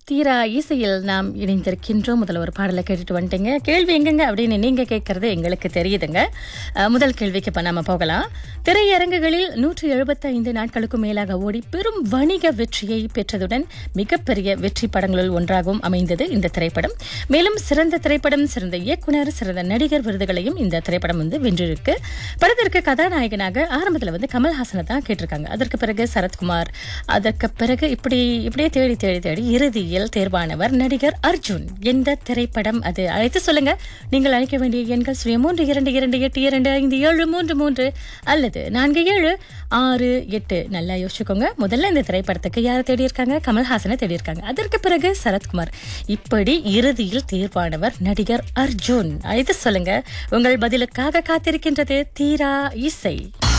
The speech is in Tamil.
தீரா இசையில் நாம் இணைந்திருக்கின்றோம் முதல்ல ஒரு பாடலை கேட்டுட்டு வந்துட்டீங்க கேள்வி எங்கெங்க அப்படின்னு நீங்க கேட்கறது எங்களுக்கு தெரியுதுங்க அஹ், முதல் கேள்விக்கு இப்ப நாம போகலாம் திரையரங்குகளில் நூற்றி எழுபத்தைந்து நாட்களுக்கும் மேலாக ஓடி பெரும் வணிக வெற்றியை பெற்றதுடன் மிகப்பெரிய வெற்றி படங்களுள் ஒன்றாகவும் அமைந்தது இந்த திரைப்படம் மேலும் சிறந்த திரைப்படம் சிறந்த இயக்குனர் சிறந்த நடிகர் விருதுகளையும் இந்த திரைப்படம் வந்து வென்றிருக்கு படத்திற்கு கதாநாயகனாக ஆரம்பத்துல வந்து கமல்ஹாசனை தான் கேட்டிருக்காங்க அதற்கு பிறகு சரத்குமார் அதற்கு பிறகு இப்படி இப்படியே தேடி தேடி தேடி இறுதியில் தேர்வானவர் நடிகர் அர்ஜுன் எந்த திரைப்படம் அது அழைத்து சொல்லுங்க நீங்கள் அழைக்க வேண்டிய எண்கள் சுய மூன்று இரண்டு இரண்டு எட்டு இரண்டு ஐந்து ஏழு மூன்று மூன்று அல்லது நான்கு ஏழு ஆறு எட்டு நல்லா யோசிச்சுக்கோங்க முதல்ல இந்த திரைப்படத்துக்கு யார் தேடி இருக்காங்க கமல்ஹாசனை தேடி இருக்காங்க அதற்கு பிறகு சரத்குமார் இப்படி இறுதியில் தேர்வானவர் நடிகர் அர்ஜுன் அழைத்து சொல்லுங்க உங்கள் பதிலுக்காக காத்திருக்கின்றது தீரா இசை